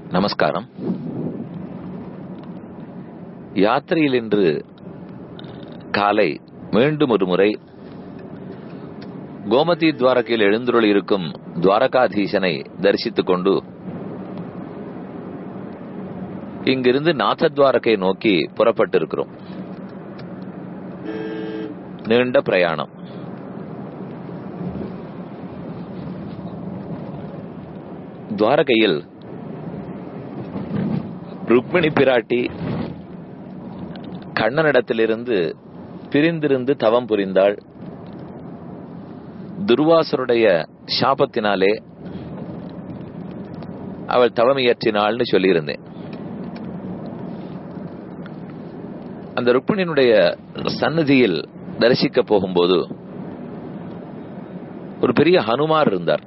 நமஸ்காரம் யாத்திரையில் இன்று காலை மீண்டும் ஒரு முறை கோமதி துவாரகையில் எழுந்துருள் இருக்கும் துவாரகாதீசனை தரிசித்துக் கொண்டு இங்கிருந்து நாதத்வாரகை நோக்கி புறப்பட்டிருக்கிறோம் நீண்ட பிரயாணம் துவாரகையில் ருக்மிணி பிராட்டி கண்ணனிடத்திலிருந்து பிரிந்திருந்து தவம் புரிந்தாள் துர்வாசருடைய சாபத்தினாலே அவள் தவம் இயற்றினாள்னு சொல்லியிருந்தேன் அந்த ருக்மிணியினுடைய சன்னதியில் தரிசிக்க போகும்போது ஒரு பெரிய ஹனுமார் இருந்தார்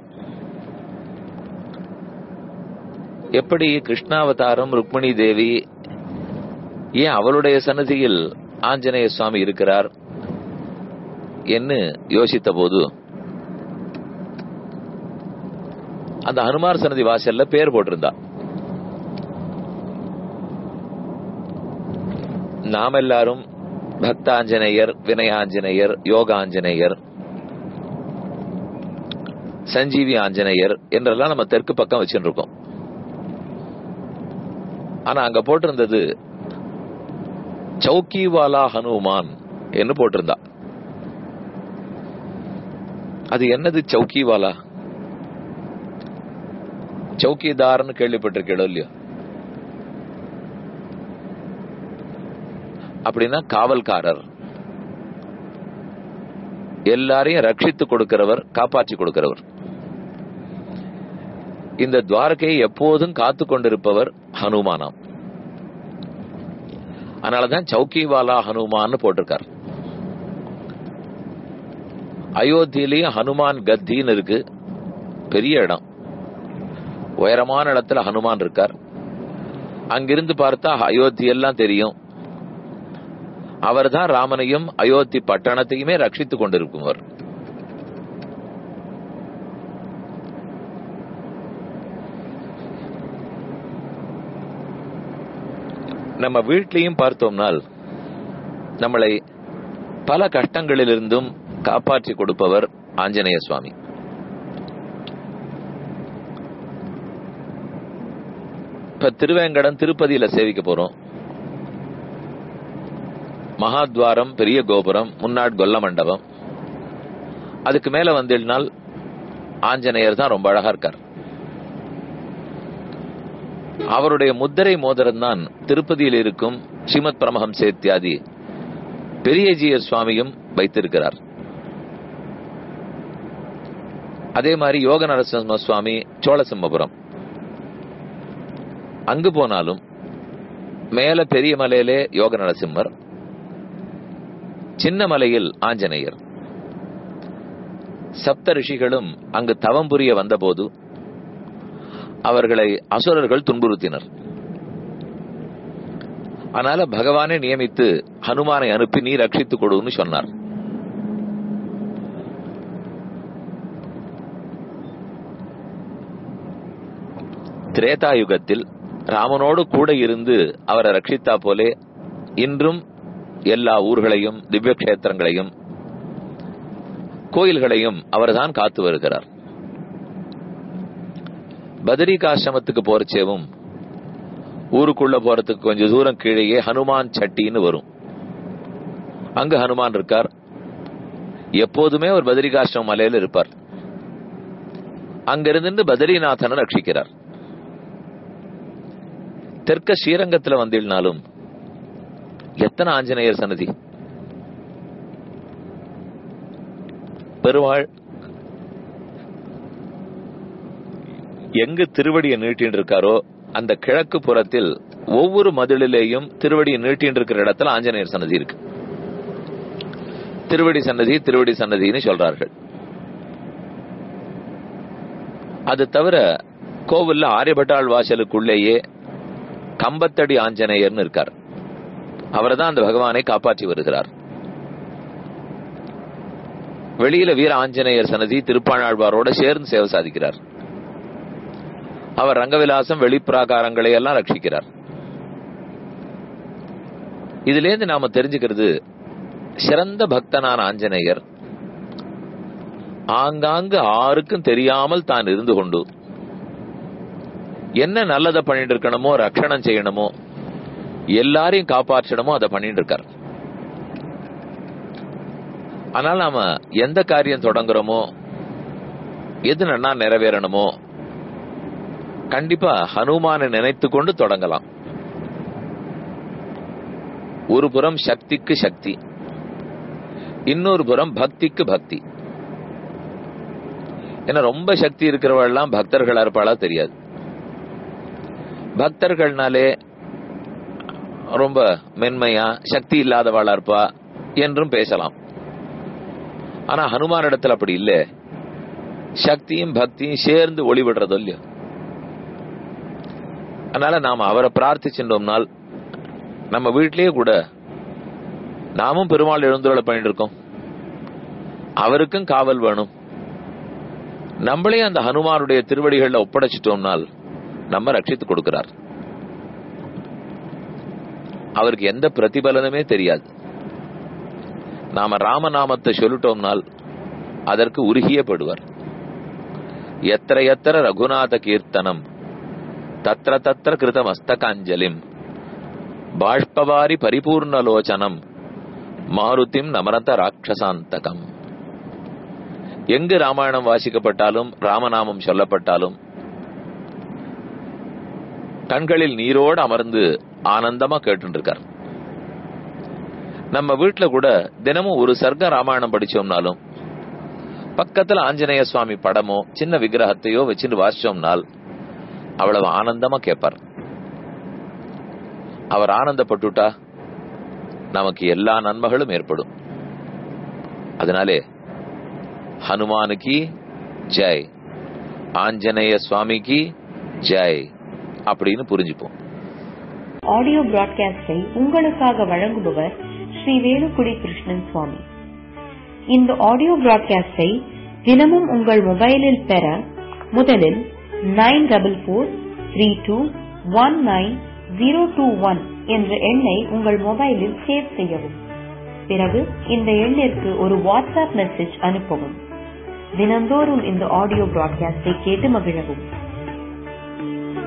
எப்படி கிருஷ்ணாவதாரம் ருக்மிணி தேவி ஏன் அவளுடைய சன்னதியில் ஆஞ்சநேய சுவாமி இருக்கிறார் என்று யோசித்த போது அந்த ஹனுமார் சன்னதி வாசல்ல பேர் போட்டிருந்தா நாம் எல்லாரும் பக்தாஞ்சநேயர் வினயாஞ்சநேயர் யோகாஞ்சநேயர் சஞ்சீவி ஆஞ்சநேயர் என்றெல்லாம் நம்ம தெற்கு பக்கம் வச்சுட்டு இருக்கோம் ஆனா அங்க போட்டிருந்தது சௌக்கிவாலா ஹனுமான் என்று போட்டிருந்தா அது என்னது சௌக்கிவாலா சௌக்கிதார்னு கேள்விப்பட்டிருக்கேடோ இல்லையோ அப்படின்னா காவல்காரர் எல்லாரையும் ரட்சித்து கொடுக்கிறவர் காப்பாற்றி கொடுக்கிறவர் இந்த துவாரகையை எப்போதும் காத்து கொண்டிருப்பவர் ஹனுமானாம் அதனாலதான் சௌக்கிவாலா ஹனுமான் போட்டிருக்கார் அயோத்தியிலையும் ஹனுமான் கத்தின்னு இருக்கு பெரிய இடம் உயரமான இடத்துல ஹனுமான் இருக்கார் அங்கிருந்து பார்த்தா அயோத்தி எல்லாம் தெரியும் அவர் தான் ராமனையும் அயோத்தி பட்டணத்தையுமே ரட்சித்துக் கொண்டிருக்குவர் நம்ம வீட்லையும் பார்த்தோம்னால் நம்மளை பல கஷ்டங்களிலிருந்தும் காப்பாற்றி கொடுப்பவர் ஆஞ்சநேய சுவாமி இப்ப திருவேங்கடம் திருப்பதியில சேவிக்க போறோம் மகாத்வாரம் பெரிய கோபுரம் முன்னாடி கொல்ல மண்டபம் அதுக்கு மேல வந்தினால் ஆஞ்சநேயர் தான் ரொம்ப அழகா இருக்கார் அவருடைய முத்திரை மோதிரம் தான் திருப்பதியில் இருக்கும் ஸ்ரீமத் பரமஹம் சேத்தியாதி பெரியஜியர் சுவாமியும் வைத்திருக்கிறார் அதே மாதிரி யோக நரசிம்ம சுவாமி சோழசிம்மபுரம் அங்கு போனாலும் மேல பெரிய மலையிலே யோக நரசிம்மர் சின்ன மலையில் ஆஞ்சநேயர் சப்த ரிஷிகளும் அங்கு தவம் புரிய வந்தபோது அவர்களை அசுரர்கள் துன்புறுத்தினர் அதனால பகவானே நியமித்து ஹனுமானை அனுப்பி நீ ரட்சித்துக் கொடுன்னு சொன்னார் திரேதாயுகத்தில் ராமனோடு கூட இருந்து அவரை ரட்சித்தா போலே இன்றும் எல்லா ஊர்களையும் திவ்ய கஷேத்திரங்களையும் கோயில்களையும் அவர்தான் காத்து வருகிறார் பதரிகாசிரமத்துக்கு போறச்சேவும் ஊருக்குள்ள போறதுக்கு கொஞ்சம் தூரம் கீழேயே ஹனுமான் சட்டின்னு வரும் அங்கு ஹனுமான் இருக்கார் எப்போதுமே ஒரு பதரிகாசிரம மலையில இருப்பார் அங்கிருந்து பதரிநாதனை ரட்சிக்கிறார் தெற்க ஸ்ரீரங்கத்துல வந்திருந்தாலும் எத்தனை ஆஞ்சநேயர் சன்னதி பெருமாள் எங்கு திருவடியை நீட்டின் இருக்காரோ அந்த கிழக்கு புறத்தில் ஒவ்வொரு மதிலிலேயும் திருவடியை நீட்டின் இருக்கிற இடத்துல ஆஞ்சநேயர் சன்னதி இருக்கு திருவடி சன்னதி திருவடி சன்னதின்னு சொல்றார்கள் அது தவிர கோவில்ல ஆரியபட்டாள் வாசலுக்குள்ளேயே கம்பத்தடி ஆஞ்சநேயர்னு இருக்கார் அவர் தான் அந்த பகவானை காப்பாற்றி வருகிறார் வெளியில வீர ஆஞ்சநேயர் சன்னதி திருப்பாணாழ்வாரோட சேர்ந்து சேவை சாதிக்கிறார் அவர் ரங்கவிலாசம் வெளிப்பிராகாரங்களை எல்லாம் ரட்சிக்கிறார் இதிலேருந்து நாம தெரிஞ்சுக்கிறது சிறந்த பக்தனான ஆஞ்சநேயர் ஆங்காங்கு ஆருக்கும் தெரியாமல் தான் இருந்து கொண்டு என்ன நல்லதை பண்ணிட்டு இருக்கணுமோ ரட்சணம் செய்யணுமோ எல்லாரையும் காப்பாற்றணுமோ அதை பண்ணிட்டு இருக்கார் ஆனால் நாம எந்த காரியம் தொடங்குறோமோ எது நன்னா நிறைவேறணுமோ கண்டிப்பா ஹனுமானை நினைத்து கொண்டு தொடங்கலாம் ஒரு புறம் சக்திக்கு சக்தி இன்னொரு புறம் பக்திக்கு பக்தி ஏன்னா ரொம்ப சக்தி இருக்கிறவெல்லாம் பக்தர்களா இருப்பாளா தெரியாது பக்தர்கள்னாலே ரொம்ப மென்மையா சக்தி இல்லாதவாளா இருப்பா என்றும் பேசலாம் ஆனா ஹனுமான் இடத்துல அப்படி இல்ல சக்தியும் பக்தியும் சேர்ந்து ஒளிவிடுறதோ இல்லையோ அதனால நாம அவரை பிரார்த்திச்சுட்டோம்னால் நம்ம வீட்டிலேயே கூட நாமும் பெருமாள் எழுந்துள்ள பண்ணிட்டு இருக்கோம் அவருக்கும் காவல் வேணும் நம்மளே அந்த ஹனுமானுடைய திருவடிகள்ல ஒப்படைச்சிட்டோம்னால் நம்ம ரட்சித்து கொடுக்கிறார் அவருக்கு எந்த பிரதிபலனுமே தெரியாது நாம ராமநாமத்தை சொல்லிட்டோம்னால் அதற்கு உருகியப்படுவார் எத்திர எத்திர ரகுநாத கீர்த்தனம் தத்திர தத்திர கிருத மஸ்தகாஞ்சலிம் பாஷ்பவாரி பரிபூர்ணலோச்சனம் மாருதிம் நமரத ராட்சசாந்தகம் எங்கு ராமாயணம் வாசிக்கப்பட்டாலும் ராமநாமம் சொல்லப்பட்டாலும் கண்களில் நீரோடு அமர்ந்து ஆனந்தமா கேட்டு இருக்கார் நம்ம வீட்டுல கூட தினமும் ஒரு சர்க்க ராமாயணம் படிச்சோம்னாலும் பக்கத்துல ஆஞ்சநேய சுவாமி படமோ சின்ன விக்கிரகத்தையோ வச்சுட்டு வாசிச்சோம்னால் அவ்வளவு ஆனந்தமா கேட்பார் அவர் ஆனந்தப்பட்டுட்டா நமக்கு எல்லா நன்மைகளும் ஏற்படும் அதனாலே ஹனுமானுக்கு ஜெய் ஆஞ்சநேய சுவாமிக்கு ஜெய் அப்படின்னு புரிஞ்சுப்போம் ஆடியோ பிராட்காஸ்டை உங்களுக்காக வழங்குபவர் ஸ்ரீ வேலுக்குடி கிருஷ்ணன் சுவாமி இந்த ஆடியோ பிராட்காஸ்டை தினமும் உங்கள் மொபைலில் பெற முதலில் nine double four three two one nine zero two one என்ற எண்ணை உங்கள் மொபைலில் சேவ் செய்யவும் பிறகு இந்த எண்ணிற்கு ஒரு வாட்ஸ்அப் மெசேஜ் அனுப்பவும் தினந்தோறும் இந்த ஆடியோ பிராட்காஸ்டை கேட்டு மகிழவும்